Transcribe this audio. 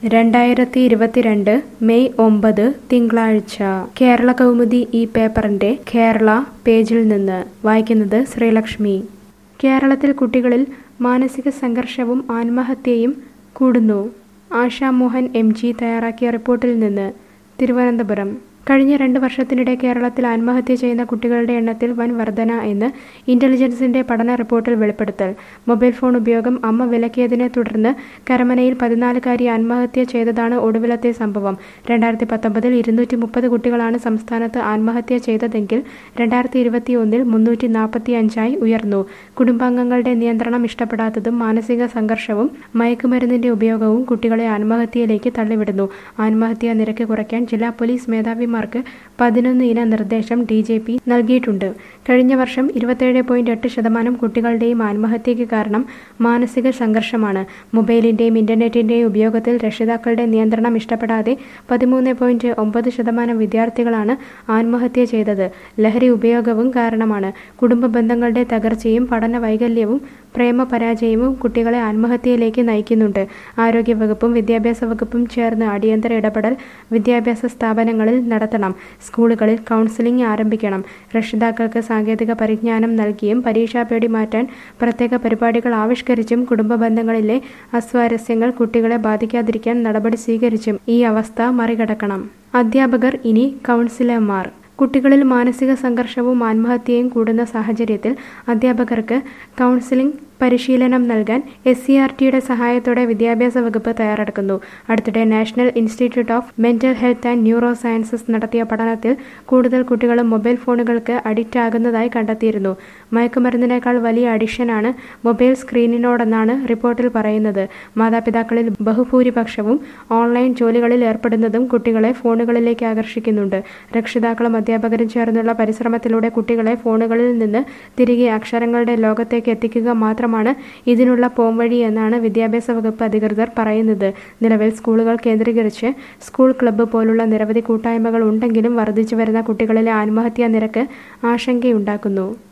രണ്ടായിരത്തി ഇരുപത്തിരണ്ട് മെയ് ഒമ്പത് തിങ്കളാഴ്ച കേരള കൗമുദി ഈ പേപ്പറിന്റെ കേരള പേജിൽ നിന്ന് വായിക്കുന്നത് ശ്രീലക്ഷ്മി കേരളത്തിൽ കുട്ടികളിൽ മാനസിക സംഘർഷവും ആത്മഹത്യയും കൂടുന്നു ആശാ മോഹൻ എം ജി തയ്യാറാക്കിയ റിപ്പോർട്ടിൽ നിന്ന് തിരുവനന്തപുരം കഴിഞ്ഞ രണ്ട് വർഷത്തിനിടെ കേരളത്തിൽ ആത്മഹത്യ ചെയ്യുന്ന കുട്ടികളുടെ എണ്ണത്തിൽ വൻ വർധന എന്ന് ഇന്റലിജൻസിന്റെ പഠന റിപ്പോർട്ടിൽ വെളിപ്പെടുത്തൽ മൊബൈൽ ഫോൺ ഉപയോഗം അമ്മ വിലക്കിയതിനെ തുടർന്ന് കരമനയിൽ പതിനാലുകാരി ആത്മഹത്യ ചെയ്തതാണ് ഒടുവിലത്തെ സംഭവം രണ്ടായിരത്തി പത്തൊമ്പതിൽ ഇരുന്നൂറ്റി മുപ്പത് കുട്ടികളാണ് സംസ്ഥാനത്ത് ആത്മഹത്യ ചെയ്തതെങ്കിൽ രണ്ടായിരത്തി ഇരുപത്തി ഒന്നിൽ മുന്നൂറ്റി നാൽപ്പത്തി അഞ്ചായി ഉയർന്നു കുടുംബാംഗങ്ങളുടെ നിയന്ത്രണം ഇഷ്ടപ്പെടാത്തതും മാനസിക സംഘർഷവും മയക്കുമരുന്നിന്റെ ഉപയോഗവും കുട്ടികളെ ആത്മഹത്യയിലേക്ക് തള്ളിവിടുന്നു ആത്മഹത്യാ നിരക്ക് കുറയ്ക്കാൻ ജില്ലാ പോലീസ് മേധാവിമാർക്ക് പതിനൊന്ന് ഇന നിർദ്ദേശം ഡി ജെ പി നൽകിയിട്ടുണ്ട് കഴിഞ്ഞ വർഷം ഇരുപത്തേഴ് പോയിന്റ് എട്ട് ശതമാനം കുട്ടികളുടെയും ആത്മഹത്യയ്ക്ക് കാരണം മാനസിക സംഘർഷമാണ് മൊബൈലിന്റെയും ഇന്റർനെറ്റിന്റെയും ഉപയോഗത്തിൽ രക്ഷിതാക്കളുടെ നിയന്ത്രണം ഇഷ്ടപ്പെടാതെ പതിമൂന്ന് പോയിന്റ് ഒമ്പത് ശതമാനം വിദ്യാർത്ഥികളാണ് ആത്മഹത്യ ചെയ്തത് ലഹരി ഉപയോഗവും കാരണമാണ് കുടുംബ ബന്ധങ്ങളുടെ തകർച്ചയും പഠന വൈകല്യവും പ്രേമ പരാജയവും കുട്ടികളെ ആത്മഹത്യയിലേക്ക് നയിക്കുന്നുണ്ട് ആരോഗ്യവകുപ്പും വിദ്യാഭ്യാസ വകുപ്പും ചേർന്ന് അടിയന്തര ഇടപെടൽ വിദ്യാഭ്യാസ സ്ഥാപനങ്ങളിൽ നടത്തണം സ്കൂളുകളിൽ കൗൺസിലിംഗ് ആരംഭിക്കണം രക്ഷിതാക്കൾക്ക് സാങ്കേതിക പരിജ്ഞാനം നൽകിയും പരീക്ഷാപേടി മാറ്റാൻ പ്രത്യേക പരിപാടികൾ ആവിഷ്കരിച്ചും കുടുംബ ബന്ധങ്ങളിലെ അസ്വാരസ്യങ്ങൾ കുട്ടികളെ ബാധിക്കാതിരിക്കാൻ നടപടി സ്വീകരിച്ചും ഈ അവസ്ഥ മറികടക്കണം അധ്യാപകർ ഇനി കൗൺസിലർമാർ കുട്ടികളിൽ മാനസിക സംഘർഷവും ആത്മഹത്യയും കൂടുന്ന സാഹചര്യത്തിൽ അധ്യാപകർക്ക് കൗൺസിലിംഗ് പരിശീലനം നൽകാൻ എസ് സി ആർ ടിയുടെ സഹായത്തോടെ വിദ്യാഭ്യാസ വകുപ്പ് തയ്യാറെടുക്കുന്നു അടുത്തിടെ national institute of mental health and neuro sciences നടത്തിയ പഠനത്തിൽ കൂടുതൽ കുട്ടികളും മൊബൈൽ ഫോണുകൾക്ക് അഡിക്റ്റ് ആകുന്നതായി കണ്ടെത്തിയിരുന്നു മയക്കുമരുന്നിനേക്കാൾ വലിയ അഡിക്ഷനാണ് മൊബൈൽ സ്ക്രീനിനോടെന്നാണ് റിപ്പോർട്ടിൽ പറയുന്നത് മാതാപിതാക്കളിൽ ബഹുഭൂരിപക്ഷവും ഓൺലൈൻ ജോലികളിൽ ഏർപ്പെടുന്നതും കുട്ടികളെ ഫോണുകളിലേക്ക് ആകർഷിക്കുന്നുണ്ട് രക്ഷിതാക്കളും അധ്യാപകരും ചേർന്നുള്ള പരിശ്രമത്തിലൂടെ കുട്ടികളെ ഫോണുകളിൽ നിന്ന് തിരികെ അക്ഷരങ്ങളുടെ ലോകത്തേക്ക് എത്തിക്കുക മാത്രമാണ് ഇതിനുള്ള പോംവഴി എന്നാണ് വിദ്യാഭ്യാസ വകുപ്പ് അധികൃതർ പറയുന്നത് നിലവിൽ സ്കൂളുകൾ കേന്ദ്രീകരിച്ച് സ്കൂൾ ക്ലബ്ബ് പോലുള്ള നിരവധി കൂട്ടായ്മകൾ ഉണ്ടെങ്കിലും വർദ്ധിച്ചു വരുന്ന കുട്ടികളിലെ ആത്മഹത്യാ നിരക്ക് ആശങ്കയുണ്ടാക്കുന്നു